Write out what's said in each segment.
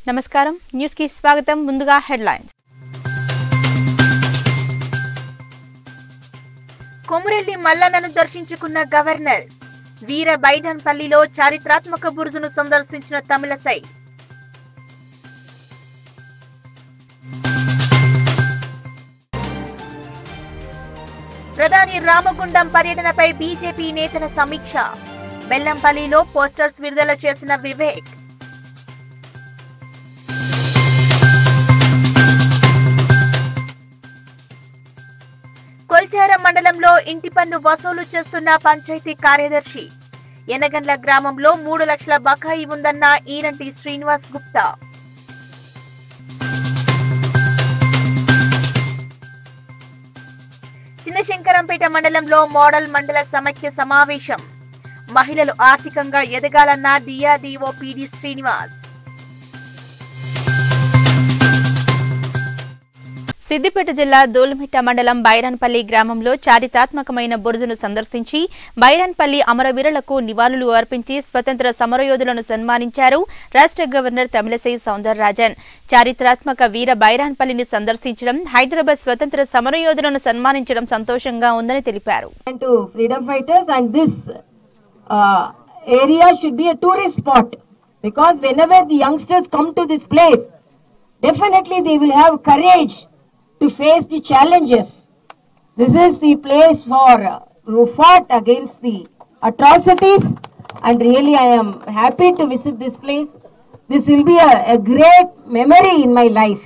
నమస్కారం న్యూస్ కి స్వాగతం ముందుగా హెడ్లైన్స్ కొమురెల్లి మల్లన్నను దర్శించుకున్న గవర్నర్ వీర బైడన్పల్లిలో చారిత్రాత్మక బురుజును సందర్శించిన తమిళసై ప్రధాని రామగుండం పర్యటనపై బీజేపీ నేతల సమీక్ష బెల్లంపల్లిలో పోస్టర్స్ విడుదల చేసిన వివేక్ కొల్చార మండలంలో ఇంటి పన్ను వసూలు చేస్తున్న పంచాయతీ కార్యదర్శి ఎనగండ్ల గ్రామంలో మూడు లక్షల బకాయి ఉందన్న ఈరంటి శ్రీనివాస్ గుప్తా చిన్నశంకరంపేట మండలంలో మోడల్ మండల సమైక్య సమావేశం మహిళలు ఆర్థికంగా ఎదగాలన్న డిఆర్డీఓ పిడి శ్రీనివాస్ సిద్దిపేట జిల్లా దూలమిట్ట మండలం బైరాన్పల్లి గ్రామంలో చారిత్రాత్మకమైన బురుజును సందర్శించి బైరాన్పల్లి అమరవీరులకు నివాళులు అర్పించి స్వతంత్ర సమరయోధులను సన్మానించారు రాష్ట్ర గవర్నర్ తమిళసై సౌందరరాజన్ చారిత్రాత్మక వీర బైరాన్పల్లిని సందర్శించడం హైదరాబాద్ స్వతంత్ర సమరయోధులను సన్మానించడం సంతోషంగా ఉందని తెలిపారు and to freedom fighters and this uh, area should be a tourist spot because whenever the youngsters come to this place definitely they will have courage to face the challenges this is the place for uh, who fought against the atrocities and really i am happy to visit this place this will be a, a great memory in my life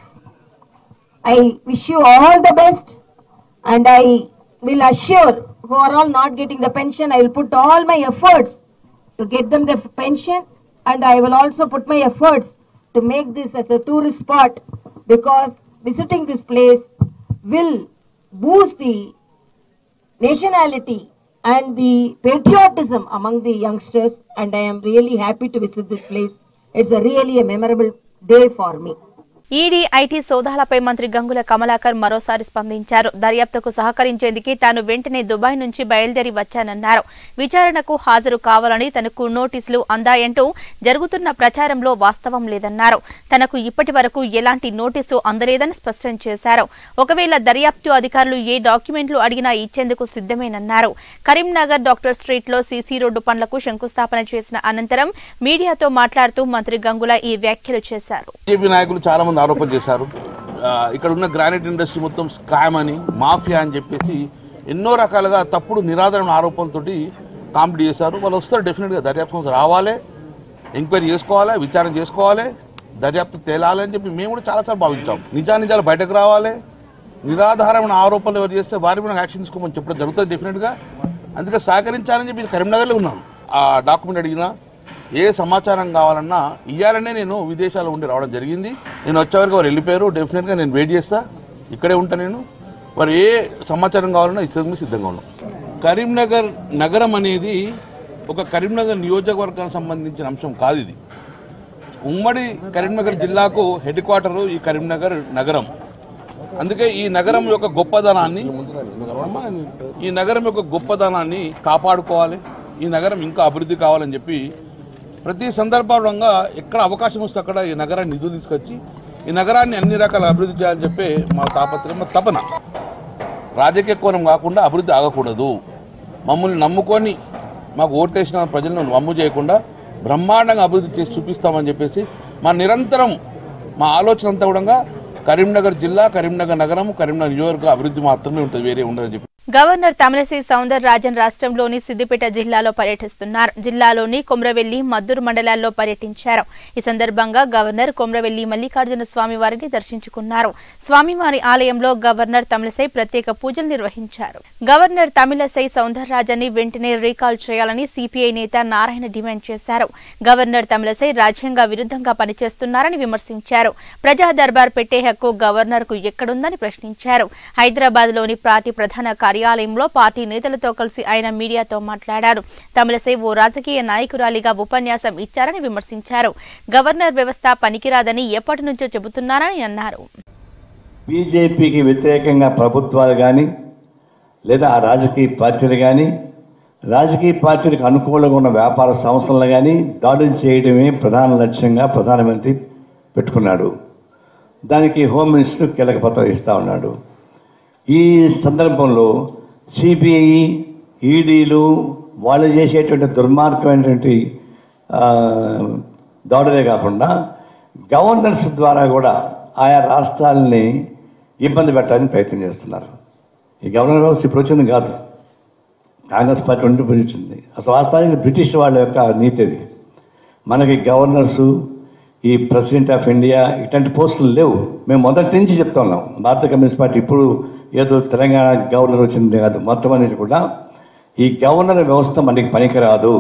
i wish you all the best and I will assure who are all not getting the pension, I will put all my efforts to get them the pension and I will also put my efforts to make this as a tourist spot because visiting this place will boost the nationality and the patriotism among the youngsters and I am really happy to visit this place. It's a really a memorable day for me. ED IT సోదాలపై మంత్రి గంగుల కమలాకర్ మరోసారి స్పందించారు దర్యాప్తుకు సహకరించేందుకే తాను వెంటనే Dubai నుంచి బయలుదేరి వచ్చానన్నారు విచారణకు హాజరు కావాలని తనకు నోటీసులు అందాయంటూ జరుగుతున్న ప్రచారంలో వాస్తవం లేదన్నారు తనకు ఇప్పటి వరకు ఎలాంటి నోటీసు అందలేదని స్పష్టం చేశారు ఒకవేళ దర్యాప్తు అధికారులు ఏ డాక్యుమెంట్లు అడిగినా ఇచ్చేందుకు సిద్ధమేనన్నారు కరీంనగర్ డాక్టర్ స్ట్రీట్ లో సీసీ రోడ్డు పనులకు శంకుస్థాపన చేసిన అనంతరం మీడియాతో మాట్లాడుతూ మంత్రి గంగుల ఈ వ్యాఖ్యలు చేశారు బీజేపీ నాయకులు చాలా మంది ఆరోపణ చేశారు ఆ, ఇక్కడ ఉన్న గ్రానైట్ ఇండస్ట్రీ మొత్తం స్కామ్ అని మాఫియా అని చెప్పేసి ఎన్నో రకాలుగా తప్పుడు నిరాదరణ ఆరోపణలతోటి కామెడీ చేశారు వాళ్ళు వస్తారు డెఫినెట్గా దర్యాప్తు సంస్థ రావాలి ఎంక్వైరీ చేసుకోవాలి విచారణ చేసుకోవాలి దర్యాప్తు తేలాలి అని చెప్పి మేము కూడా చాలాసార్లు భావించాం నిజానిజాలు బయటకు రావాలి నిరాధారమైన ఆరోపణలు ఎవరు చేస్తే వారి మీద యాక్షన్ తీసుకోమని చెప్పడం జరుగుతుంది డెఫినెట్గా అందుకే సహకరించాలని చెప్పి కరీంనగర్లో ఉన్నాను ఆ డాక్యుమెంట్ అడిగినా ఏ సమాచారం కావాలన్నా ఇయ్యాలనే నేను విదేశాల్లో ఉండి రావడం జరిగింది నేను వచ్చేవరకు వారు వెళ్ళిపోయారు డెఫినెట్గా నేను వెయిట్ చేస్తా ఇక్కడే ఉంటా నేను వారు ఏ సమాచారం కావాలన్నా ఇచ్చేందుకు సిద్ధంగా ఉన్నాం కరీంనగర్ నగరం అనేది ఒక కరీంనగర్ నియోజకవర్గానికి సంబంధించిన అంశం కాదు ఇది ఉమ్మడి కరీంనగర్ జిల్లాకు హెడ్ క్వార్టరు ఈ కరీంనగర్ నగరం అందుకే ఈ నగరం యొక్క గొప్పదనాన్ని ఈ నగరం యొక్క గొప్పదనాన్ని కాపాడుకోవాలి ఈ నగరం ఇంకా అభివృద్ధి కావాలని చెప్పి ప్రతి సందర్భంగా ఎక్కడ అవకాశం వస్తే అక్కడ ఈ నగరాన్ని నిధులు తీసుకొచ్చి ఈ నగరాన్ని అన్ని రకాల అభివృద్ధి చేయాలని చెప్పి మా తాపత్రయం మా తపన రాజకీయ కోణం కాకుండా అభివృద్ధి ఆగకూడదు మమ్మల్ని నమ్ముకొని మాకు ఓటేసిన ప్రజలను వమ్ము చేయకుండా బ్రహ్మాండంగా అభివృద్ధి చేసి చూపిస్తామని చెప్పేసి మా నిరంతరం మా ఆలోచన అంతా కూడా కరీంనగర్ జిల్లా కరీంనగర్ నగరం కరీంనగర్ నియోజకవర్గ అభివృద్ధి మాత్రమే ఉంటుంది వేరే ఉండదని చెప్పి గవర్నర్ తమిళసై సౌందర్ రాజన్ రాష్ట్రంలోని సిద్దిపేట జిల్లాలో పర్యటిస్తున్నారు జిల్లాలోని కొమ్రవెల్లి మద్దూరు మండలాల్లో పర్యటించారు ఈ సందర్భంగా గవర్నర్ కొమ్రవెల్లి మల్లికార్జున స్వామి వారిని దర్శించుకున్నారు స్వామివారి ఆలయంలో గవర్నర్ తమిళసై ప్రత్యేక పూజలు నిర్వహించారు గవర్నర్ తమిళసై సౌందర్ రాజన్ని వెంటనే రీకాల్ చేయాలని సిపిఐ నేత నారాయణ డిమాండ్ చేశారు గవర్నర్ తమిళసై రాజ్యాంగ విరుద్ధంగా పనిచేస్తున్నారని విమర్శించారు ప్రజా దర్బార్ పెట్టే హక్కు గవర్నర్ కు ఎక్కడుందని ప్రశ్నించారు హైదరాబాద్ లోని పార్టీ ప్రధాన కార్యాలయంలో పార్టీ నేతలతో కలిసి ఆయన మీడియాతో మాట్లాడారు తమిళసై ఓ రాజకీయ నాయకురాలిగా ఉపన్యాసం ఇచ్చారని విమర్శించారు గవర్నర్ వ్యవస్థ పనికిరాదని ఎప్పటి నుంచో చెబుతున్నారని అన్నారు బీజేపీకి వ్యతిరేకంగా ప్రభుత్వాలు కానీ లేదా ఆ రాజకీయ పార్టీలు కానీ రాజకీయ పార్టీలకు అనుకూలంగా ఉన్న వ్యాపార సంస్థలను కానీ దాడులు చేయడమే ప్రధాన లక్ష్యంగా ప్రధానమంత్రి పెట్టుకున్నాడు దానికి హోమ్ మినిస్టర్ కీలక పత్రం ఇస్తూ ఉన్నాడు ఈ సందర్భంలో సిబిఐ ఈడీలు వాళ్ళు చేసేటువంటి దుర్మార్గమైనటువంటి ఆ, దాడులే కాకుండా గవర్నర్స్ ద్వారా కూడా ఆయా రాష్ట్రాలని ఇబ్బంది పెట్టడానికి ప్రయత్నం చేస్తున్నారు ఈ గవర్నర్ వ్యవస్థ ఇప్పుడు వచ్చింది కాదు కాంగ్రెస్ పార్టీ ఉండి వచ్చింది అసలు వాస్తవానికి బ్రిటిష్ వాళ్ళ యొక్క నీతి అది మనకి గవర్నర్సు ఈ ప్రెసిడెంట్ ఆఫ్ ఇండియా ఇట్లాంటి పోస్టులు లేవు మేము మొదటి నుంచి చెప్తున్నాం భారత కమ్యూనిస్ట్ పార్టీ ఇప్పుడు ఏదో తెలంగాణ గవర్నర్ వచ్చింది కాదు మొత్తం అనేది కూడా ఈ గవర్నర్ వ్యవస్థ మనకి పనికిరాదు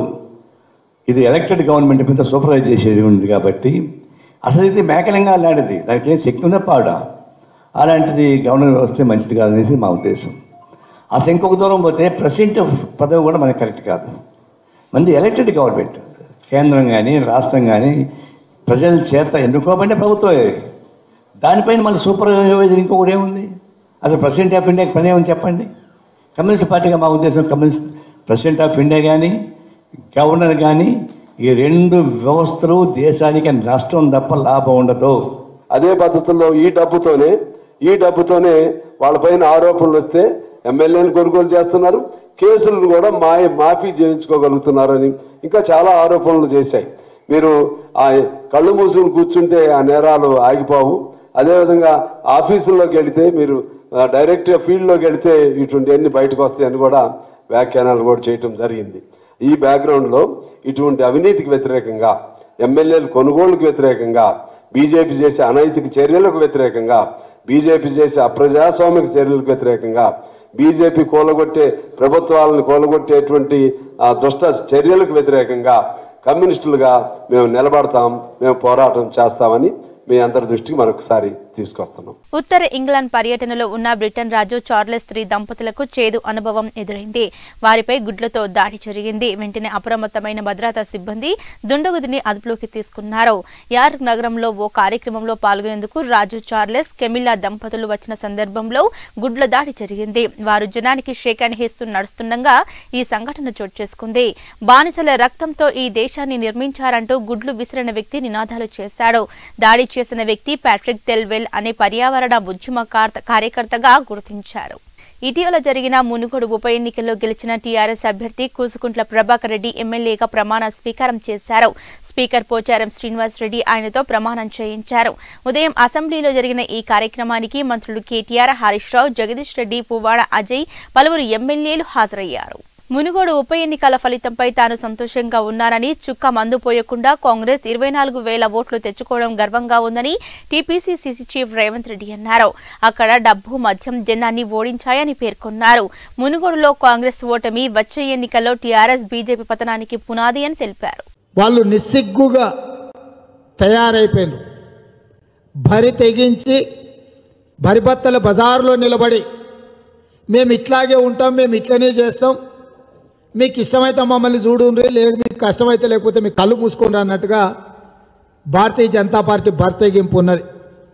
ఇది ఎలక్టెడ్ గవర్నమెంట్ మీద సూపర్వైజ్ చేసేది ఉంది కాబట్టి అసలు ఇది మేకలింగా లాంటిది దానికి ఏం శక్తి ఉందా పాడా అలాంటిది గవర్నర్ వ్యవస్థ మంచిది కాదనేది మా ఉద్దేశం అసలు ఇంకొక దూరం పోతే ప్రెసిడెంట్ పదవి కూడా మనకి కరెక్ట్ కాదు మంది ఎలక్టెడ్ గవర్నమెంట్ కేంద్రం కానీ రాష్ట్రం కానీ ప్రజల చేత ఎన్నుకోబడిన ప్రభుత్వం ఇది. దానిపైన మన సూపర్వైజర్ ఇంకొకటి ఏముంది అసలు ప్రెసిడెంట్ ఆఫ్ ఇండియాకి పని ఏమని చెప్పండి కమ్యూనిస్ట్ పార్టీగా మా ఉద్దేశం కమ్యూనిస్ట్ ప్రెసిడెంట్ ఆఫ్ ఇండియా కానీ గవర్నర్ కానీ ఈ రెండు వ్యవస్థలు దేశానికి నష్టం తప్ప లాభం ఉండదు అదే పద్ధతుల్లో ఈ డబ్బుతోనే ఈ డబ్బుతోనే వాళ్ళపైన ఆరోపణలు వస్తే ఎమ్మెల్యేలు కొనుగోలు చేస్తున్నారు కేసులను కూడా మా మాఫీ చేయించుకోగలుగుతున్నారని ఇంకా చాలా ఆరోపణలు చేశాయి మీరు ఆ కళ్ళు మూసుకుని కూర్చుంటే ఆ నేరాలు ఆగిపోవు అదేవిధంగా ఆఫీసుల్లోకి వెళితే మీరు ఆ, డైరెక్ట్గా ఫీల్డ్లోకి వెళితే ఇటువంటి అన్ని బయటకు వస్తాయని కూడా వ్యాఖ్యానాలు కూడా చేయటం జరిగింది ఈ బ్యాక్గ్రౌండ్లో ఇటువంటి అవినీతికి వ్యతిరేకంగా ఎమ్మెల్యేలు కొనుగోలుకు వ్యతిరేకంగా బీజేపీ చేసే అనైతిక చర్యలకు వ్యతిరేకంగా బీజేపీ చేసే అప్రజాస్వామిక చర్యలకు వ్యతిరేకంగా బీజేపీ కూలగొట్టే ప్రభుత్వాలను కూలగొట్టేటువంటి ఆ దుష్ట చర్యలకు వ్యతిరేకంగా కమ్యూనిస్టులుగా మేము నిలబడతాం మేము పోరాటం చేస్తామని మీ అందరి దృష్టికి మరొకసారి తీసుకొస్తున్నాం ఉత్తర ఇంగ్లాండ్ పర్యటనలో ఉన్న బ్రిటన్ రాజు చార్లెస్ త్రీ దంపతులకు చేదు అనుభవం ఎదురైంది వారిపై గుడ్లతో దాడి జరిగింది వెంటనే అప్రమత్తమైన భద్రతా సిబ్బంది దుండగుదిని అదుపులోకి తీసుకున్నారు యార్క్ నగరంలో ఓ కార్యక్రమంలో పాల్గొనేందుకు రాజు చార్లెస్ కెమిల్లా దంపతులు వచ్చిన సందర్భంలో గుడ్ల దాడి జరిగింది వారు జనానికి షేకాన్ని ఇస్తూ నడుస్తుండగా ఈ సంఘటన చోటు చేసుకుంది బానిసల రక్తంతో ఈ దేశాన్ని నిర్మించారంటూ గుడ్లు విసిరిన వ్యక్తి నినాదాలు చేశాడు దాడి చేసిన వ్యక్తి ప్యాట్రిక్ తెల్వెల్ అనే పర్యావరణ ఉద్యమ కార్- కార్యకర్తగా గుర్తించారు ఇటీవల జరిగిన మునుగోడు ఉప ఎన్నికల్లో గెలిచిన టీఆర్ఎస్ అభ్యర్థి కూసుకుంట్ల ప్రభాకర్ రెడ్డి ఎమ్మెల్యేగా ప్రమాణ స్వీకారం చేశారు స్పీకర్ పోచారం శ్రీనివాస్ రెడ్డి ఆయనతో ప్రమాణం చేయించారు ఉదయం అసెంబ్లీలో జరిగిన ఈ కార్యక్రమానికి మంత్రులు కేటీఆర్ హరీష్ రావు జగదీష్ రెడ్డి పువ్వాడ అజయ్ పలువురు ఎమ్మెల్యేలు హాజరయ్యారు మునుగోడు ఉప ఎన్నికల ఫలితంపై తాను సంతోషంగా ఉన్నానని చుక్క మందు పోయకుండా కాంగ్రెస్ ఇరవై నాలుగు వేల ఓట్లు తెచ్చుకోవడం గర్వంగా ఉందని టీపీసీసీ చీఫ్ రేవంత్ రెడ్డి అన్నారు అక్కడ డబ్బు మద్యం జనాన్ని ఓడించాయని పేర్కొన్నారు మునుగోడులో కాంగ్రెస్ ఓటమి వచ్చే ఎన్నికల్లో టీఆర్ఎస్ బీజేపీ పతనానికి పునాది అని తెలిపారు వాళ్ళు నిస్సిగ్గుగా తయారైపోయారు భరి తెగించి భరిబత్తల బజారులో నిలబడి మేము ఇట్లాగే ఉంటాం మేము ఇట్లనే చేస్తాం మీకు ఇష్టమైతే మమ్మల్ని చూడుండ్రి లేదు మీకు కష్టమైతే లేకపోతే మీకు కళ్ళు మూసుకోండి అన్నట్టుగా భారతీయ జనతా పార్టీ భర్తెగింపు ఉన్నది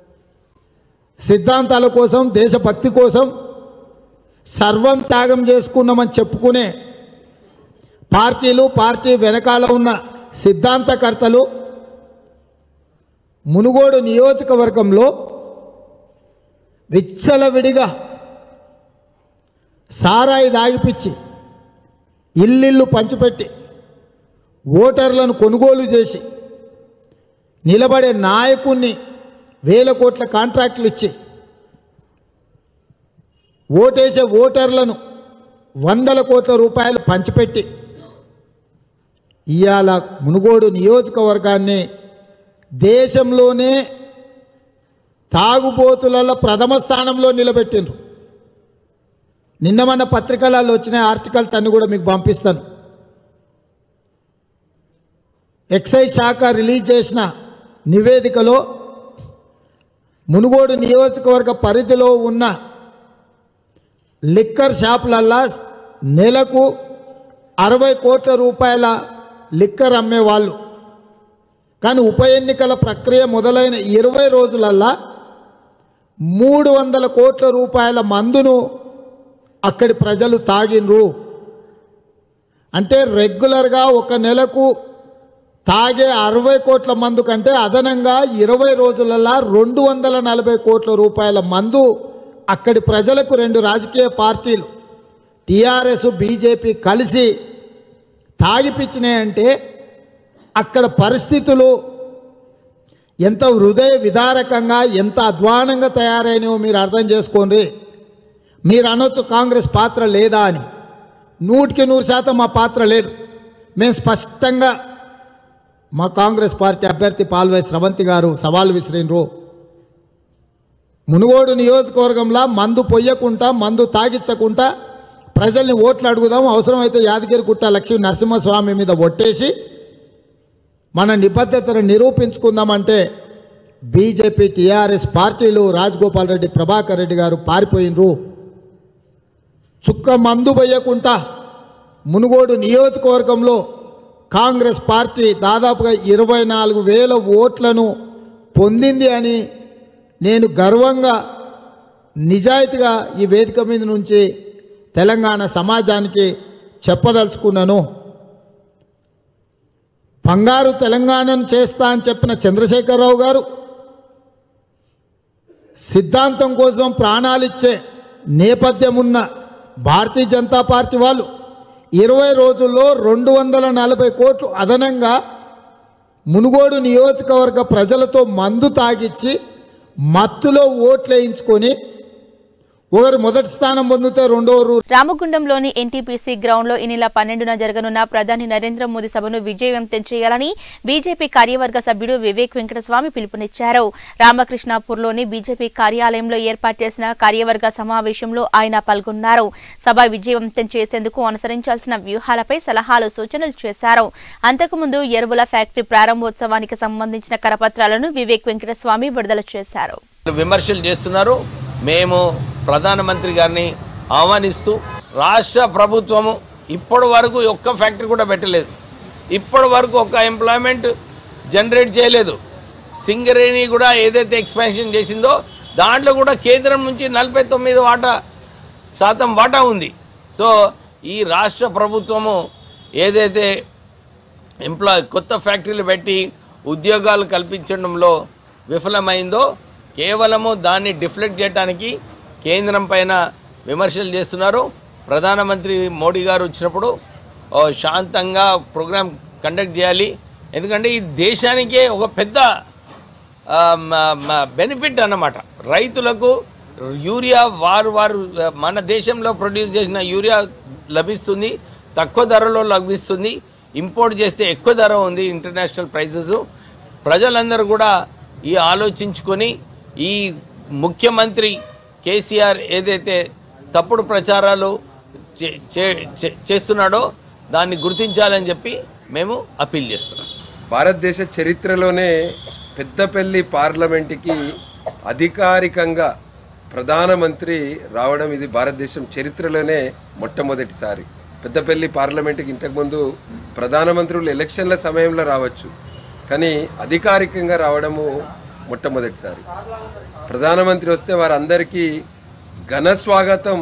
సిద్ధాంతాల కోసం దేశభక్తి కోసం సర్వం త్యాగం చేసుకున్నామని చెప్పుకునే పార్టీలు పార్టీ వెనకాల ఉన్న సిద్ధాంతకర్తలు మునుగోడు నియోజకవర్గంలో విచ్చలవిడిగా సారాయి దాగిపిచ్చి ఇల్లిల్లు పంచిపెట్టి ఓటర్లను కొనుగోలు చేసి నిలబడే నాయకుణ్ణి వేల కోట్ల కాంట్రాక్టులు ఇచ్చి ఓటేసే ఓటర్లను వందల కోట్ల రూపాయలు పంచిపెట్టి ఇవాళ మునుగోడు నియోజకవర్గాన్ని దేశంలోనే తాగుబోతులలో ప్రథమ స్థానంలో నిలబెట్టిండ్రు నిన్న మన పత్రికలలో వచ్చిన ఆర్టికల్స్ అన్ని కూడా మీకు పంపిస్తాను ఎక్సైజ్ శాఖ రిలీజ్ చేసిన నివేదికలో మునుగోడు నియోజకవర్గ పరిధిలో ఉన్న లిక్కర్ షాపులల్లా నెలకు అరవై కోట్ల రూపాయల లిక్కర్ అమ్మేవాళ్ళు కానీ ఉప ఎన్నికల ప్రక్రియ మొదలైన ఇరవై రోజులల్లా మూడు వందల కోట్ల రూపాయల మందును అక్కడి ప్రజలు తాగినరు అంటే రెగ్యులర్గా ఒక నెలకు తాగే అరవై కోట్ల మందు కంటే అదనంగా ఇరవై రోజులలో రెండు వందల నలభై కోట్ల రూపాయల మందు అక్కడి ప్రజలకు రెండు రాజకీయ పార్టీలు టీఆర్ఎస్ బీజేపీ కలిసి తాగిపిచ్చినాయంటే అక్కడ పరిస్థితులు ఎంత హృదయ విదారకంగా ఎంత అధ్వానంగా తయారైనవో మీరు అర్థం చేసుకోండి మీరు అనొచ్చు కాంగ్రెస్ పాత్ర లేదా అని నూటికి నూరు శాతం మా పాత్ర లేదు మేము స్పష్టంగా మా కాంగ్రెస్ పార్టీ అభ్యర్థి పాల్వై స్రవంతి గారు సవాల్ విసిరినరు మునుగోడు నియోజకవర్గంలో మందు పొయ్యకుండా మందు తాగించకుండా ప్రజల్ని ఓట్లు అడుగుదాం అవసరమైతే యాదగిరిగుట్ట లక్ష్మీ నరసింహస్వామి మీద ఒట్టేసి మన నిబద్ధతను నిరూపించుకుందామంటే బీజేపీ టీఆర్ఎస్ పార్టీలు రాజగోపాల్ రెడ్డి ప్రభాకర్ రెడ్డి గారు పారిపోయినరు చుక్క మందు పోయకుండా మునుగోడు నియోజకవర్గంలో కాంగ్రెస్ పార్టీ దాదాపుగా ఇరవై నాలుగు వేల ఓట్లను పొందింది అని నేను గర్వంగా నిజాయితీగా ఈ వేదిక మీద నుంచి తెలంగాణ సమాజానికి చెప్పదలుచుకున్నాను బంగారు తెలంగాణను చేస్తా అని చెప్పిన చంద్రశేఖరరావు గారు సిద్ధాంతం కోసం ప్రాణాలిచ్చే నేపథ్యం ఉన్న భారతీయ జనతా పార్టీ వాళ్ళు ఇరవై రోజుల్లో రెండు వందల నలభై కోట్లు అదనంగా మునుగోడు నియోజకవర్గ ప్రజలతో మందు తాగిచ్చి మత్తులో ఓట్లు వేయించుకొని ఒకరు మొదటి స్థానం పొందితే రెండోరు రామగుండంలోని ఎన్టీపీసీ గ్రౌండ్ లో ఈ నెల పన్నెండున జరగనున్న ప్రధాని నరేంద్ర మోదీ సభను విజయవంతం చేయాలని బీజేపీ కార్యవర్గ సభ్యుడు వివేక్ వెంకటస్వామి పిలుపునిచ్చారు రామకృష్ణాపూర్లోని బీజేపీ కార్యాలయంలో ఏర్పాటు చేసిన కార్యవర్గ సమావేశంలో ఆయన పాల్గొన్నారు సభ విజయవంతం చేసేందుకు అనుసరించాల్సిన వ్యూహాలపై సలహాలు సూచనలు చేశారు అంతకుముందు ఎరువుల ఫ్యాక్టరీ ప్రారంభోత్సవానికి సంబంధించిన కరపత్రాలను వివేక్ వెంకటస్వామి విడుదల చేశారు విమర్శలు చేస్తున్నారు మేము ప్రధానమంత్రి గారిని ఆహ్వానిస్తూ రాష్ట్ర ప్రభుత్వము ఇప్పటి వరకు ఒక్క ఫ్యాక్టరీ కూడా పెట్టలేదు ఇప్పటి వరకు ఒక్క ఎంప్లాయ్మెంట్ జనరేట్ చేయలేదు సింగరేణి కూడా ఏదైతే ఎక్స్పాన్షన్ చేసిందో దాంట్లో కూడా కేంద్రం నుంచి నలభై తొమ్మిది వాటా శాతం వాటా ఉంది సో ఈ రాష్ట్ర ప్రభుత్వము ఏదైతే ఎంప్లాయ్ కొత్త ఫ్యాక్టరీలు పెట్టి ఉద్యోగాలు కల్పించడంలో విఫలమైందో కేవలము దాన్ని డిఫ్లెక్ట్ చేయడానికి కేంద్రం పైన విమర్శలు చేస్తున్నారు ప్రధానమంత్రి మోడీ గారు వచ్చినప్పుడు ఓ శాంతంగా ప్రోగ్రాం కండక్ట్ చేయాలి ఎందుకంటే ఈ దేశానికే ఒక పెద్ద బెనిఫిట్ అన్నమాట రైతులకు యూరియా వారు వారు మన దేశంలో ప్రొడ్యూస్ చేసిన యూరియా లభిస్తుంది తక్కువ ధరలో లభిస్తుంది ఇంపోర్ట్ చేస్తే ఎక్కువ ధర ఉంది ఇంటర్నేషనల్ ప్రైసెస్ ప్రజలందరూ కూడా ఈ ఆలోచించుకొని ఈ ముఖ్యమంత్రి కేసీఆర్ ఏదైతే తప్పుడు ప్రచారాలు చే- చే- చే- చేస్తున్నాడో దాన్ని గుర్తించాలని చెప్పి మేము అప్పీల్ చేస్తున్నాం భారతదేశ చరిత్రలోనే పెద్దపల్లి పార్లమెంటుకి అధికారికంగా ప్రధానమంత్రి రావడం ఇది భారతదేశం చరిత్రలోనే మొట్టమొదటిసారి పెద్దపల్లి పార్లమెంటుకి ఇంతకుముందు ప్రధానమంత్రులు ఎలక్షన్ల సమయంలో రావచ్చు కానీ అధికారికంగా రావడము మొట్టమొదటిసారి ప్రధానమంత్రి వస్తే వారందరికీ ఘన స్వాగతం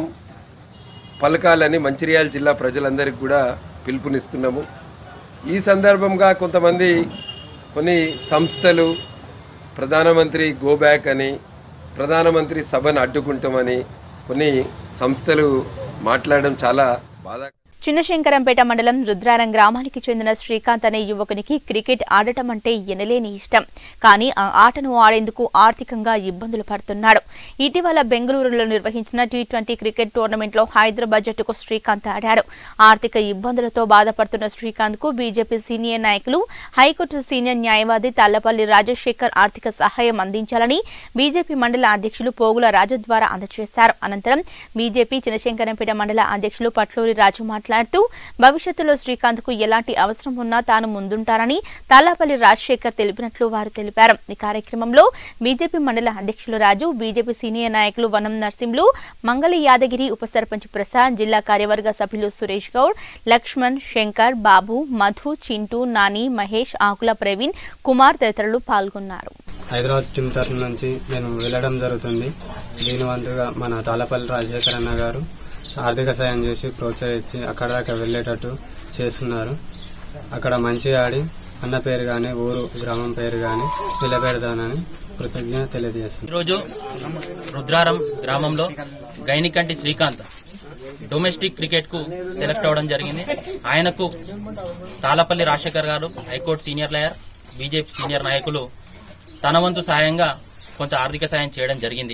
పలకాలని మంచిర్యాల జిల్లా ప్రజలందరికీ కూడా పిలుపునిస్తున్నాము ఈ సందర్భంగా కొంతమంది కొన్ని సంస్థలు ప్రధానమంత్రి గో బ్యాక్ అని ప్రధానమంత్రి సభను అడ్డుకుంటామని కొన్ని సంస్థలు మాట్లాడడం చాలా బాధ చిన్నశంకరంపేట మండలం రుద్రారం గ్రామానికి చెందిన శ్రీకాంత్ అనే యువకునికి క్రికెట్ ఆడటం అంటే ఎనలేని ఇష్టం కానీ ఆ ఆటను ఆడేందుకు ఆర్థికంగా ఇబ్బందులు పడుతున్నాడు ఇటీవల బెంగళూరులో నిర్వహించిన టీ ట్వంటీ క్రికెట్ టోర్నమెంట్లో హైదరాబాద్ జట్టుకు శ్రీకాంత్ ఆడాడు ఆర్థిక ఇబ్బందులతో బాధపడుతున్న శ్రీకాంత్ కు బీజేపీ సీనియర్ నాయకులు హైకోర్టు సీనియర్ న్యాయవాది తాళ్లపల్లి రాజశేఖర్ ఆర్థిక సహాయం అందించాలని బీజేపీ మండల అధ్యక్షులు పోగుల రాజు ద్వారా అందజేశారు అనంతరం బీజేపీ చినశంకరంపేట మండల అధ్యక్షులు పట్లూరి రాజు మాట్లాడుతూ భవిష్యత్తులో శ్రీకాంత్ కు ఎలాంటి అవసరం ఉన్నా తాను ముందుంటారని తాళ్లపల్లి రాజశేఖర్ తెలిపినట్లు వారు తెలిపారు ఈ కార్యక్రమంలో బీజేపీ మండల అధ్యక్షులు రాజు బీజేపీ సీనియర్ నాయకులు వనం నర్సింహులు మంగళ యాదగిరి ఉప సర్పంచ్ ప్రసాద్ జిల్లా కార్యవర్గ సభ్యులు సురేష్ గౌడ్ లక్ష్మణ్ శంకర్ బాబు మధు చింటూ నాని మహేష్ ఆకుల ప్రవీణ్ కుమార్ తదితరులు పాల్గొన్నారు హైదరాబాద్ టీం తరఫు నుంచి నేను వెళ్ళడం జరుగుతుంది దీని వంతుగా మన తాళపల్లి రాజశేఖర్ అన్న గారు ఆర్థిక సాయం చేసి ప్రోత్సహించి అక్కడ దాకా వెళ్ళేటట్టు చేస్తున్నారు అక్కడ మంచిగా ఆడి అన్న పేరు కానీ ఊరు గ్రామం పేరు కానీ నిలబెడతానని కృతజ్ఞత తెలియజేస్తుంది ఈరోజు రుద్రారం గ్రామంలో గైనికంటి శ్రీకాంత్ డొమెస్టిక్ క్రికెట్ కు సెలెక్ట్ అవ్వడం జరిగింది ఆయనకు Tallapalli Rajasekhar garu high court senior lawyer BJP senior నాయకులు తన వంతు సాయంగా కొంత ఆర్థిక సాయం చేయడం జరిగింది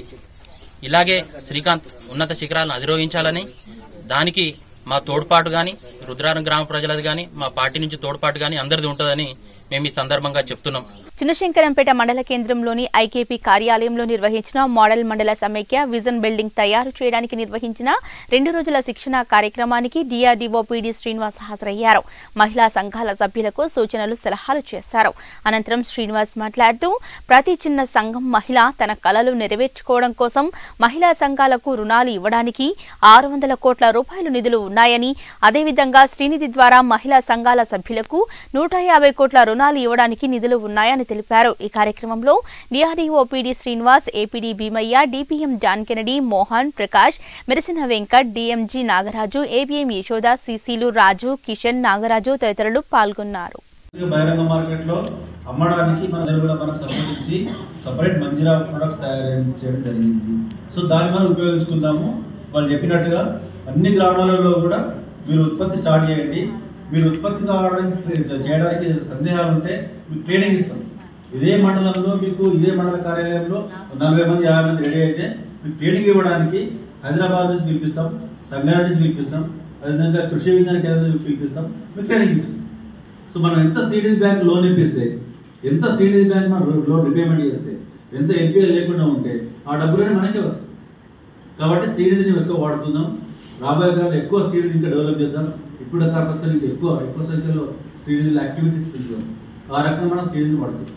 ఇలాగే శ్రీకాంత్ ఉన్నత శిఖరాలను అధిరోహించాలని దానికి మా తోడ్పాటు గాని రుద్రారం గ్రామ ప్రజలది గాని మా పార్టీ నుంచి తోడ్పాటు గాని అందరిది ఉంటుందని మేము ఈ సందర్భంగా చెప్తున్నాం చిన్నశంకరంపేట మండల కేంద్రంలోని ఐకేపీ కార్యాలయంలో నిర్వహించిన మోడల్ మండల సమైక్య విజన్ బిల్డింగ్ తయారు చేయడానికి నిర్వహించిన రెండు రోజుల శిక్షణ కార్యక్రమానికి డీఆర్డీఓ పీడీ శ్రీనివాస్ హాజరయ్యారు మహిళా సంఘాల సభ్యులకు సూచనలు సలహాలు చేశారు అనంతరం శ్రీనివాస్ మాట్లాడుతూ ప్రతి చిన్న సంఘం మహిళ తన కలలు నెరవేర్చుకోవడం కోసం మహిళా సంఘాలకు రుణాలు ఇవ్వడానికి ఆరు వందల కోట్ల రూపాయలు నిధులు ఉన్నాయని అదేవిధంగా శ్రీనిధి ద్వారా మహిళా సంఘాల సభ్యులకు నూట యాభై కోట్ల రుణాలు ఇవ్వడానికి నిధులు ఉన్నాయని తెలిపారు ఈ కార్యక్రమంలో DRDO PD Srinivas APD Bhimaiah DPM John Kennedy Mohan Prakash మెరిసిన వెంకట్ డిఎంజీ నాగరాజు ఏబిఎం యశోద సిసిలు రాజు కిషన్ నాగరాజు తదితరులు పాల్గొన్నారు బహిరంగ మార్కెట్లో అమ్మడానికి మన దగ్గర కూడా మనకు సంబంధించి సపరేట్ మంజీరా ప్రొడక్ట్స్ తయారు చేయడం జరిగింది సో దాన్ని మనం ఉపయోగించుకుందాము వాళ్ళు చెప్పినట్టుగా అన్ని గ్రామాలలో కూడా మీరు ఉత్పత్తి స్టార్ట్ చేయండి మీరు ఉత్పత్తి కావడానికి ట్రే- చేయడానికి సందేహాలు ఉంటే మీకు ట్రైనింగ్ ఇస్తాం ఇదే మండలంలో మీకు ఇదే మండల కార్యాలయంలో నలభై మంది యాభై మంది రెడీ అయితే మీకు ట్రైనింగ్ ఇవ్వడానికి హైదరాబాద్ నుంచి పిలిపిస్తాం సంగారెడ్డి నుంచి పిలిపిస్తాం అదేవిధంగా కృషి విజ్ఞాన కేంద్రం నుంచి పిలిపిస్తాం మీకు ట్రైనింగ్ ఇప్పిస్తాం సో మనం ఎంత స్టేడీస్ బ్యాంక్ లోన్ ఇప్పిస్తే ఎంత స్టేడీస్ బ్యాంక్ మనం లోన్ రిపేమెంట్ చేస్తే ఎంత ఎన్పిఎల్ లేకుండా ఉంటే ఆ డబ్బులన్నీ మనకే వస్తాయి కాబట్టి స్టేడీస్ని ఎక్కువ వాడుకుందాం రాబోయే కాలంలో ఎక్కువ స్టేడీస్ ఇంకా డెవలప్ చేద్దాం ఇప్పుడు కార్పస్ ఇంకా ఎక్కువ ఎక్కువ సంఖ్యలో స్టేడీస్ యాక్టివిటీస్ పెంచుదాం ఆ రకంగా మనం స్టేడీస్ని వాడుతాం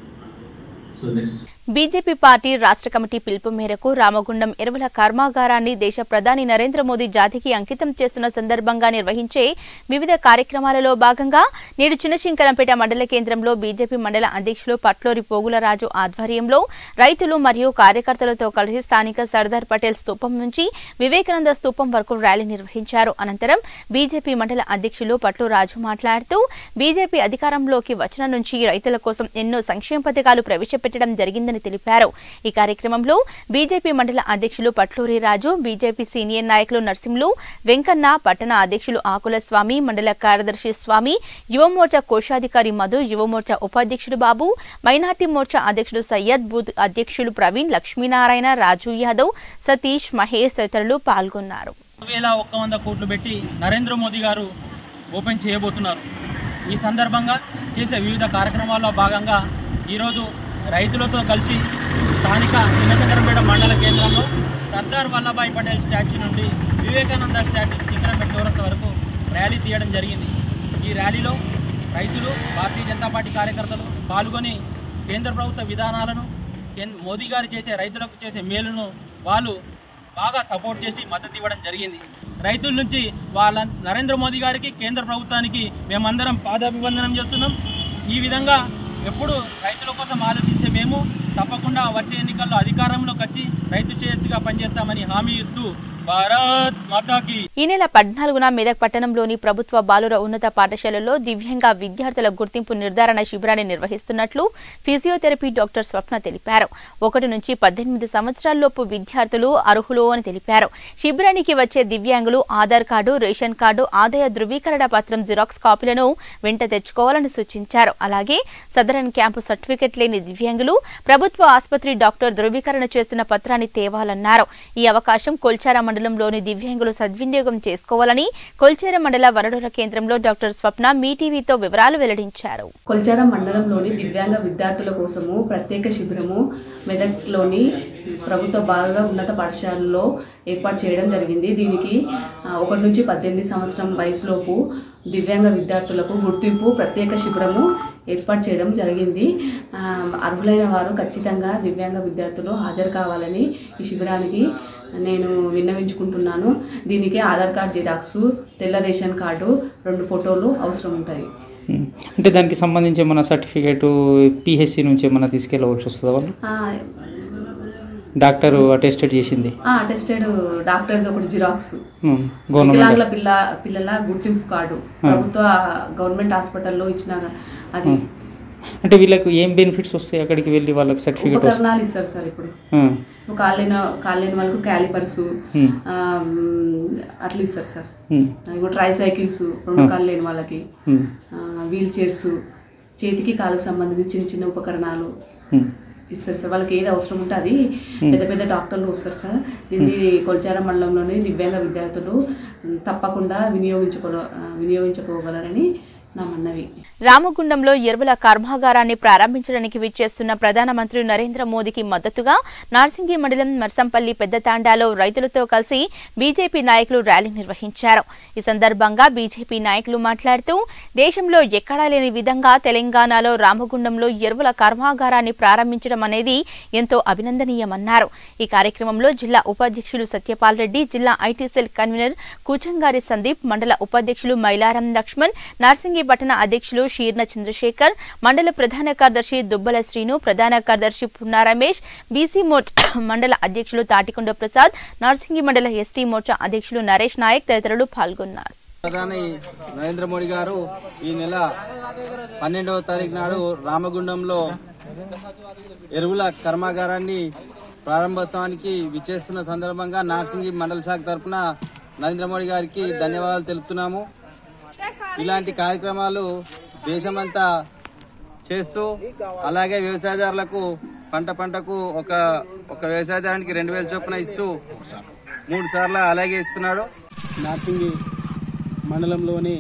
సో నెక్స్ట్ బీజేపీ పార్టీ రాష్ట్ర కమిటీ పిలుపు మేరకు రామగుండం ఎరువుల కర్మాగారాన్ని దేశ ప్రధాని నరేంద్ర మోదీ జాతికి అంకితం చేస్తున్న సందర్భంగా నిర్వహించే వివిధ కార్యక్రమాలలో భాగంగా నేడు చిన్నశంకరంపేట మండల కేంద్రంలో బీజేపీ మండల అధ్యక్షులు పట్లూరి పోగులరాజు ఆధ్వర్యంలో రైతులు మరియు కార్యకర్తలతో కలిసి స్థానిక సర్దార్ పటేల్ స్తూపం నుంచి వివేకానంద స్తూపం వరకు ర్యాలీ నిర్వహించారు అనంతరం బీజేపీ మండల అధ్యక్షులు పట్లు రాజు మాట్లాడుతూ బీజేపీ అధికారంలోకి వచ్చిన నుంచి రైతుల కోసం ఎన్నో సంక్షేమ పథకాలు ప్రవేశపెట్టడం జరిగిందని తెలిపారు ఈ కార్యక్రమంలో బీజేపీ మండల అధ్యక్షులు పట్లూరి రాజు బీజేపీ సీనియర్ నాయకులు నర్సింహులు వెంకన్న పట్టణ అధ్యక్షులు ఆకుల స్వామి మండల కార్యదర్శి స్వామి యువమోర్చా కోశాధికారి మధు యువమోర్చా ఉపాధ్యక్షుడు బాబు మైనార్టీ మోర్చా అధ్యక్షుడు సయ్యద్ బూత్ అధ్యక్షులు ప్రవీణ్ లక్ష్మీనారాయణ రాజు యాదవ్ సతీష్ మహేష్ తదితరులు పాల్గొన్నారు వేల ఒక్క వంద కోట్లు పెట్టి నరేంద్ర మోదీ గారు ఓపెన్ చేయబోతున్నారు ఈ సందర్భంగా చేసే వివిధ కార్యక్రమాల్లో భాగంగా ఈరోజు రైతులతో కలిసి స్థానిక చిన్నచంద్రపేట మండల కేంద్రంలో సర్దార్ వల్లభాయ్ పటేల్ స్టాచ్యూ నుండి వివేకానంద స్టాచ్యూ చిక్కరంపేట చౌరస్తా వరకు ర్యాలీ తీయడం జరిగింది ఈ ర్యాలీలో రైతులు భారతీయ జనతా పార్టీ కార్యకర్తలు పాల్గొని కేంద్ర ప్రభుత్వ విధానాలను కేంద్ర మోదీ గారు చేసే రైతులకు చేసే మేలును వాళ్ళు బాగా సపోర్ట్ చేసి మద్దతు ఇవ్వడం జరిగింది రైతుల నుంచి వాళ్ళ నరేంద్ర మోదీ గారికి కేంద్ర ప్రభుత్వానికి మేమందరం పాదాభివందనం చేస్తున్నాం ఈ విధంగా ఎప్పుడు రైతుల కోసం ఆలోచించే మేము తప్పకుండా వచ్చే ఎన్నికల్లో అధికారంలోకి వచ్చి రైతు శ్రేయస్సుగా పనిచేస్తామని హామీ ఇస్తూ భారత్ మాతాకి ఈ నెల పద్నాలుగున మెదక్ పట్టణంలోని ప్రభుత్వ బాలుర ఉన్నత పాఠశాలలో దివ్యాంగ విద్యార్థుల గుర్తింపు నిర్ధారణ శిబిరాన్ని నిర్వహిస్తున్నట్లు ఫిజియోథెరపీ డాక్టర్ స్వప్న తెలిపారు ఒకటి నుంచి పద్దెనిమిది సంవత్సరాల్లోపు విద్యార్థులు అర్హులు అని తెలిపారు శిబిరానికి వచ్చే దివ్యాంగులు ఆధార్ కార్డు రేషన్ కార్డు ఆదాయ ధృవీకరణ పత్రం జిరాక్స్ కాపీలను వెంట తెచ్చుకోవాలని సూచించారు అలాగే సదరన్ క్యాంపు సర్టిఫికెట్ లేని దివ్యాంగులు ప్రభుత్వ ఆసుపత్రి డాక్టర్ ధృవీకరణ చేస్తున్న పత్రాన్ని తేవాలన్నారు ఈ అవకాశం కొల్చార మండలంలోని దివ్యాంగులు సద్వినియోగం చేసుకోవాలని కొల్చేర మండల వరడోల కేంద్రంలో డాక్టర్ స్వప్న మీ టీవీతో వివరాలు వెల్లడించారు కొల్చార మండలంలోని దివ్యాంగ విద్యార్థుల కోసము ప్రత్యేక శిబిరము మెదక్లోని ప్రభుత్వ బాలుర ఉన్నత పాఠశాలలో ఏర్పాటు చేయడం జరిగింది దీనికి ఆ, ఒకటి నుంచి పద్దెనిమిది సంవత్సరం వయసులోపు దివ్యాంగ విద్యార్థులకు గుర్తింపు ప్రత్యేక శిబిరము ఏర్పాటు చేయడం జరిగింది ఆ, అర్హులైన వారు ఖచ్చితంగా దివ్యాంగ విద్యార్థులు హాజరు కావాలని ఈ శిబిరానికి నేను విన్నవించుకుంటున్నాను దీనికి ఆధార్ కార్డ్ జిరాక్సు తెల్ల రేషన్ కార్డు రెండు ఫోటోలు అవసరం ఉంటాయి ఉమ్. అంటే దానికి సంబంధించి ఏమైనా సర్టిఫికేట్ పిహెచ్సి నుంచి ఏమైనా తీసుకెళ్ళవలసి వస్తుందా వాళ్ళు ఆ, డాక్టర్ అటెస్టెడ్ చేసింది ఆ, అటెస్టెడ్ డాక్టర్ ఒకటి జిరాక్స్ ఉమ్. వికలాంగుల గవర్నమెంట్ పిల్ల పిల్లల గుర్తింపు కార్డు ఆ. ప్రభుత్వ గవర్నమెంట్ హాస్పిటల్లో ఇచ్చిన అది అంటే వీళ్ళకు ఏం బెనిఫిట్స్ వస్తాయి అక్కడికి వెళ్ళి వాళ్ళకి సర్టిఫికేట్ వస్తుంది ఉపకరణాలు ఇస్తారు సార్ ఇప్పుడు ఇప్పుడు కాళ్ళైన కాళ్ళైన వాళ్ళకు క్యాలిపర్స్ Hmm. అట్లా ఇస్తారు సార్ Hmm. ఇప్పుడు ట్రై సైకిల్స్ రెండు Hmm. కాళ్ళు లేని వాళ్ళకి Hmm. వీల్ చైర్స్ చేతికి కాళ్ళకు సంబంధించిన చిన్న చిన్న ఉపకరణాలు Hmm. ఇస్తారు సార్ వాళ్ళకి ఏది అవసరం ఉంటే అది Hmm. పెద్ద పెద్ద డాక్టర్లు వస్తారు సార్ దీన్ని కొల్చారం మండలంలోని దివ్యాంగ విద్యార్థులు ఉమ్, తప్పకుండా వినియోగించుకో వినియోగించుకోగలరని నా మన్నవి రామగుండంలో ఎరువుల కర్మాగారాన్ని ప్రారంభించడానికి విచ్చేస్తున్న ప్రధానమంత్రి నరేంద్ర మోదీకి మద్దతుగా నార్సింగి మండలం మర్సంపల్లి పెద్ద తాండాలో రైతులతో కలిసి బీజేపీ నాయకులు ర్యాలీ నిర్వహించారు ఈ సందర్భంగా బీజేపీ నాయకులు మాట్లాడుతూ దేశంలో ఎక్కడా లేని విధంగా తెలంగాణలో రామగుండంలో ఎరువుల కర్మాగారాన్ని ప్రారంభించడం అనేది ఎంతో అభినందనీయమన్నారు ఈ కార్యక్రమంలో జిల్లా ఉపాధ్యక్షులు సత్యపాల్ రెడ్డి జిల్లా IT cell convenor Kuchangari Sandeep మండల ఉపాధ్యక్షులు మైలారం లక్ష్మణ్ నార్సింగి పట్టణ అధ్యక్షులు షీర్న చంద్రశేఖర్ మండల ప్రధాన కార్యదర్శి దుబ్బల శ్రీను ప్రధాన కార్యదర్శి పున్నా రమేష్ బీసీ మోర్చా మండల అధ్యక్షులు తాటికొండ ప్రసాద్ నార్సింగి మండల ఎస్టీ మోర్చా అధ్యక్షులు నరేష్ నాయక్ తదితరులు పాల్గొన్నారు ప్రధాని నరేంద్ర మోడీ గారు ఈ నెల పన్నెండవ తారీఖు నాడు రామగుండంలో ఎరువుల కర్మాగారాన్ని ప్రారంభోత్సవానికి విచ్చేస్తున్న సందర్భంగా నార్సింగి మండల శాఖ తరఫున నరేంద్ర మోడీ గారికి ధన్యవాదాలు తెలుపుతున్నాము ఇలాంటి కార్యక్రమాలు దేశమంతా చేస్తూ అలాగే వ్యవసాయదారులకు పంట పంటకు ఒక ఒక వ్యవసాయదారానికి రెండు వేల చొప్పున ఇస్తూ మూడు సార్లు అలాగే ఇస్తున్నాడు నార్సింగి మండలంలోని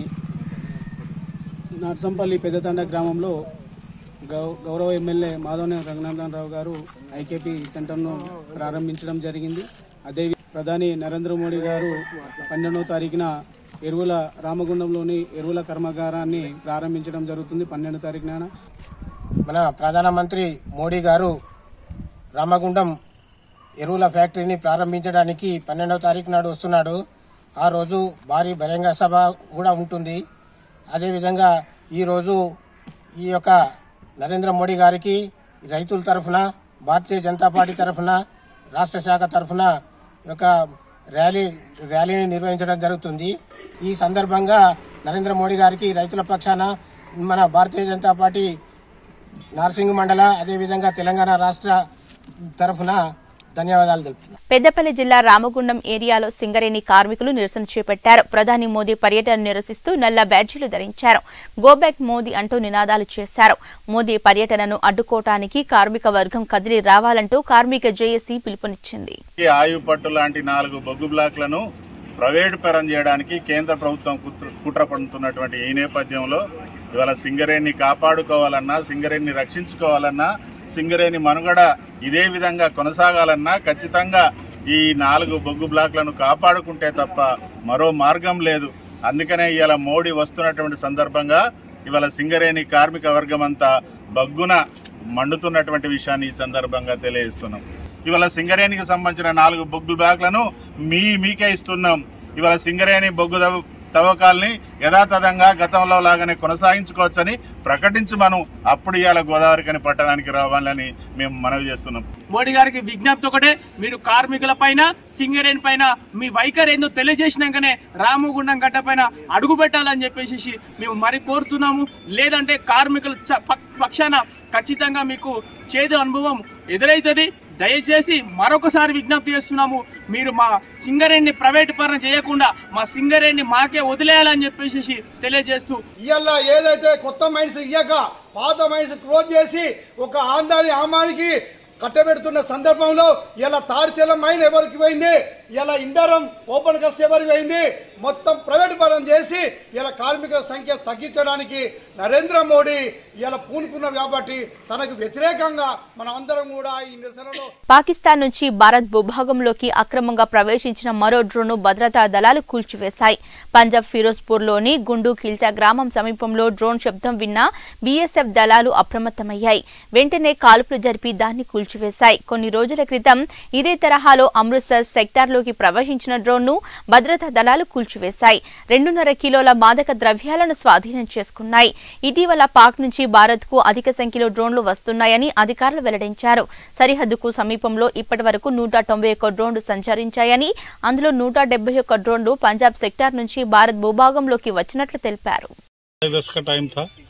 నర్సంపల్లి పెద్దతండ గ్రామంలో గౌ గౌరవ ఎమ్మెల్యే మాధవనే రంగనాథన్ రావు గారు ఐకేపీ సెంటర్ను ప్రారంభించడం జరిగింది అదే ప్రధాని నరేంద్ర మోడీ గారు పన్నెండవ తారీఖున ఎరువుల రామగుండంలోని ఎరువుల కర్మాగారాన్ని ప్రారంభించడం జరుగుతుంది పన్నెండో తారీఖున మన ప్రధానమంత్రి మోడీ గారు రామగుండం ఎరువుల ఫ్యాక్టరీని ప్రారంభించడానికి పన్నెండవ తారీఖు నాడు వస్తున్నాడు ఆ రోజు భారీ బహిరంగ సభ కూడా ఉంటుంది అదేవిధంగా ఈరోజు ఈ యొక్క నరేంద్ర మోడీ గారికి రైతుల తరఫున భారతీయ జనతా పార్టీ తరఫున రాష్ట్ర శాఖ తరఫున ఈ యొక్క ర్యాలీ ర్యాలీని నిర్వహించడం జరుగుతుంది ఈ సందర్భంగా నరేంద్ర మోడీ గారికి రైతుల పక్షాన మన భారతీయ జనతా పార్టీ నార్సింగ్ మండల అదేవిధంగా తెలంగాణ రాష్ట్ర తరఫున ధన్యవాదాలు తెలుపుతున్నాను పెద్దపల్లి జిల్లా రామగుండం ఏరియాలో సింగరేణి కార్మికులు నిరసన చేపట్టారు ప్రధాని మోదీ పర్యటన నిరసిస్తూ నల్ల బ్యాడ్జీలు ధరించారు గో బ్యాక్ మోదీ అంటూ నినాదాలు చేశారు మోదీ పర్యటనను అడ్డుకోవటానికి కార్మిక వర్గం కదిలి రావాలంటూ కార్మిక జేఏసీ పిలుపునిచ్చింది ఈ ఆయు పట్టు లాంటి నాలుగు బొగ్గు బ్లాక్లను ప్రైవేటు పరం చేయడానికి కేంద్ర ప్రభుత్వం కుట్ర కుట్ర పడుతున్నటువంటి ఈ నేపథ్యంలో ఇవాళ సింగరేణిని కాపాడుకోవాలన్నా సింగరేణిని రక్షించుకోవాలన్నా సింగరేణి మనుగడ ఇదే విధంగా కొనసాగాలన్నా ఖచ్చితంగా ఈ నాలుగు బొగ్గు బ్లాక్లను కాపాడుకుంటే తప్ప మరో మార్గం లేదు అందుకనే ఇవాళ మోడీ వస్తున్నటువంటి సందర్భంగా ఇవాళ సింగరేణి కార్మిక వర్గం అంతా బగ్గున మండుతున్నటువంటి విషయాన్ని ఈ సందర్భంగా తెలియజేస్తున్నాం ఇవాళ సింగరేణికి సంబంధించిన నాలుగు బొగ్గు బ్లాక్లను మీ మీకే ఇస్తున్నాం ఇవాళ సింగరేణి బొగ్గు తవ్వ- తవ్వకాల్ని యథాతథంగా గతంలో లాగానే కొనసాగించుకోవచ్చని ప్రకటించమను అప్పుడు ఇవాళ గోదావరికని పట్టణానికి రావాలని మేము మనవి చేస్తున్నాం మోడీ గారికి విజ్ఞప్తి ఒకటే మీరు కార్మికుల పైన సింగరేణి పైన మీ వైఖరి ఏందో తెలియజేసినాకనే రామగుండం గడ్డ పైన అడుగు పెట్టాలని చెప్పేసి మేము మరి కోరుతున్నాము లేదంటే కార్మికుల చ- పక్- పక్షాన ఖచ్చితంగా మీకు చేదు అనుభవం ఎదురైతుంది దయచేసి మరొకసారి విజ్ఞప్తి చేస్తున్నాము మీరు మా సింగరేణిని ప్రైవేట్ పరణ చేయకుండా మా సింగరేణిని మాకే వదిలేయాలని చెప్పేసి తెలియజేస్తూ ఇవాళ ఏదైతే కొత్త మైన్స్ ఇయ్యక పాత మైన్స్ క్లోజ్ చేసి ఒక ఆందాని ఆమానికి కట్టబెడుతున్న సందర్భంలో ఇలా తాడిచెలం మైన్ ఎవరికి పోయింది ఇలా ఇందరం ఓపెన్ కస్ట్ ఎవరికి పోయింది మొత్తం ప్రైవేట్ పరం చేసి ఇలా కార్మికుల సంఖ్య తగ్గించడానికి నరేంద్ర మోడీ ఇలా పూనుకున్నారు కాబట్టి తనకు వ్యతిరేకంగా మనం అందరం కూడా ఈ నిరసనలో పాకిస్తాన్ నుంచి భారత్ భూభాగంలోకి అక్రమంగా ప్రవేశించిన మరో డ్రోన్ను భద్రతా దళాలు కూల్చివేశాయి పంజాబ్ ఫిరోజ్పూర్లోని గుండు కిల్చా గ్రామం సమీపంలో డ్రోన్ శబ్దం విన్న బీఎస్ఎఫ్ దళాలు అప్రమత్తమయ్యాయి వెంటనే కాల్పులు జరిపి దాన్ని కూల్చివేశాయి కొన్ని రోజుల క్రితం ఇదే తరహాలో అమృత్సర్ సెక్టార్లోకి ప్రవేశించిన డ్రోన్ను భద్రతా దళాలు కూల్చివేశాయి రెండున్నర కిలోల మాదక ద్రవ్యాలను స్వాధీనం చేసుకున్నాయి ఇటీవల పాక్ నుంచి భారత్కు అధిక సంఖ్యలో డ్రోన్లు వస్తున్నాయని అధికారులు వెల్లడించారు సరిహద్దుకు సమీపంలో ఇప్పటి వరకు నూట తొంభై ఒక్క డ్రోన్లు సంచరించాయని అందులో నూట డెబ్బై ఒక్క డ్రోన్లు పంజాబ్ సెక్టార్ నుంచి భారత్ భూభాగంలోకి వచ్చినట్లు తెలిపారు दस का टाइम था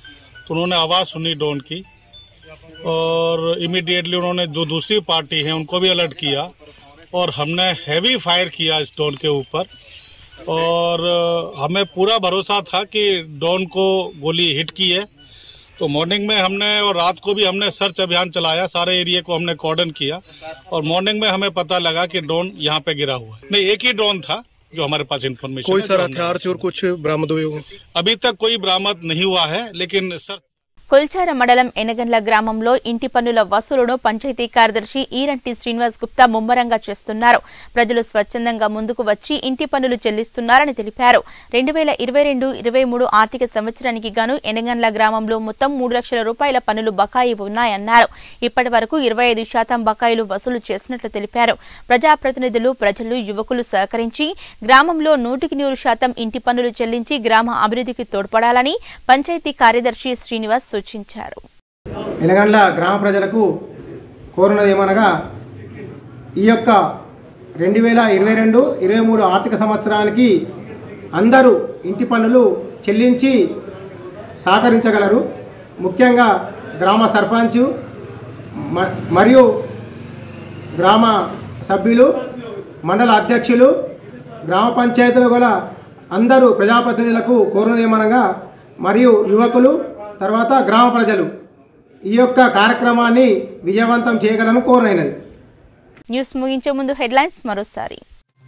तो उन्होंने आवाज़ सुनी ड्रोन की और इमीडिएटली उन्होंने जो दूसरी पार्टी है उनको भी अलर्ट किया और हमने हैवी फायर किया इस ड्रोन के ऊपर और अ, हमें पूरा भरोसा था कि ड्रोन को गोली हिट की है तो मॉर्निंग में हमने और रात को भी हमने सर्च अभियान चलाया सारे एरिया को हमने कॉर्डन किया और मॉर्निंग में हमें पता लगा कि ड्रोन यहाँ पे गिरा हुआ है नहीं एक ही ड्रोन था जो हमारे पास इन्फॉर्मेशन कोई सर हथियार से और कुछ बरामद हुए हो अभी तक कोई बरामद नहीं हुआ है लेकिन सर కొల్చార మండలం ఎనగండ్ల గ్రామంలో ఇంటి పన్నుల వసూలును పంచాయతీ కార్యదర్శి ఈరంటి శ్రీనివాస్ గుప్తా ముమ్మరంగా చేస్తున్నారు ప్రజలు స్వచ్ఛందంగా ముందుకు వచ్చి ఇంటి పన్నులు చెల్లిస్తున్నారని తెలిపారు రెండు వేల ఇరవై రెండు ఇరవై మూడు ఆర్థిక సంవత్సరానికి గాను ఎనగండ్ల గ్రామంలో మొత్తం మూడు లక్షల రూపాయల పన్నులు బకాయి ఉన్నాయన్నారు ఇప్పటి వరకు ఇరవై ఐదు శాతం బకాయిలు వసూలు చేసినట్లు తెలిపారు ప్రజాప్రతినిధులు ప్రజలు యువకులు సహకరించి గ్రామంలో నూటికి నూరు శాతం ఇంటి పన్నులు చెల్లించి గ్రామ అభివృద్ధికి తోడ్పడాలని పంచాయతీ కార్యదర్శి శ్రీనివాస్ సూచించారు ఎనగండ్ల గ్రామ ప్రజలకు కోరినది ఏమనగా ఈ యొక్క రెండు వేల ఇరవై రెండు ఇరవై మూడు ఆర్థిక సంవత్సరానికి అందరూ ఇంటి పన్నులు చెల్లించి సహకరించగలరు ముఖ్యంగా గ్రామ సర్పంచ్ మ- మరియు గ్రామ సభ్యులు మండల అధ్యక్షులు గ్రామ పంచాయతీలు గల అందరూ ప్రజాప్రతినిధులకు కోరినది ఏమనగా మరియు యువకులు తర్వాత గ్రామ ప్రజలు ఈ యొక్క కార్యక్రమాన్ని విజయవంతం చేయగలను కోరినది న్యూస్ ముగించే ముందు హెడ్లైన్స్ మరోసారి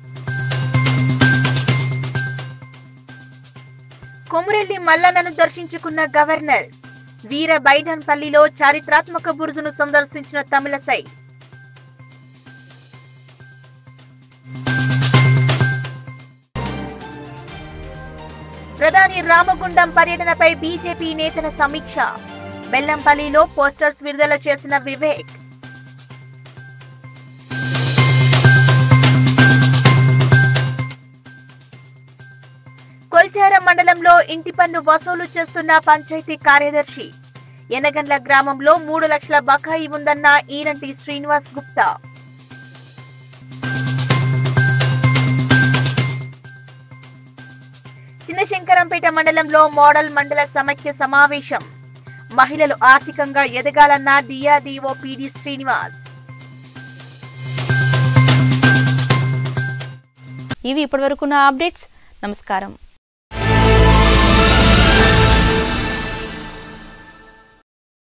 కొమురెల్లి మల్లన్నను దర్శించుకున్న గవర్నర్ వీర బైడన్పల్లిలో చారిత్రాత్మక బురుజును సందర్శించిన తమిళసై ప్రధాని రామగుండం పర్యటనపై బీజేపీ నేతల సమీక్ష బెల్లంపల్లిలో పోస్టర్స్ విడుదల చేసిన వివేక్ కొల్చార మండలంలో ఇంటి పన్ను వసూలు చేస్తున్న పంచాయతీ కార్యదర్శి ఎనగండ్ల గ్రామంలో మూడు లక్షల బకాయి ఉందన్న ఈరంటి శ్రీనివాస్ గుప్తా చిన్నశంకరంపేట మండలంలో మోడల్ మండల సమైక్య సమావేశం మహిళలు ఆర్థికంగా ఎదగాలన్న డిఆర్డీఓ పిడి శ్రీనివాస్ ఇవి ఇప్పటివరకున్న అప్డేట్స్ నమస్కారం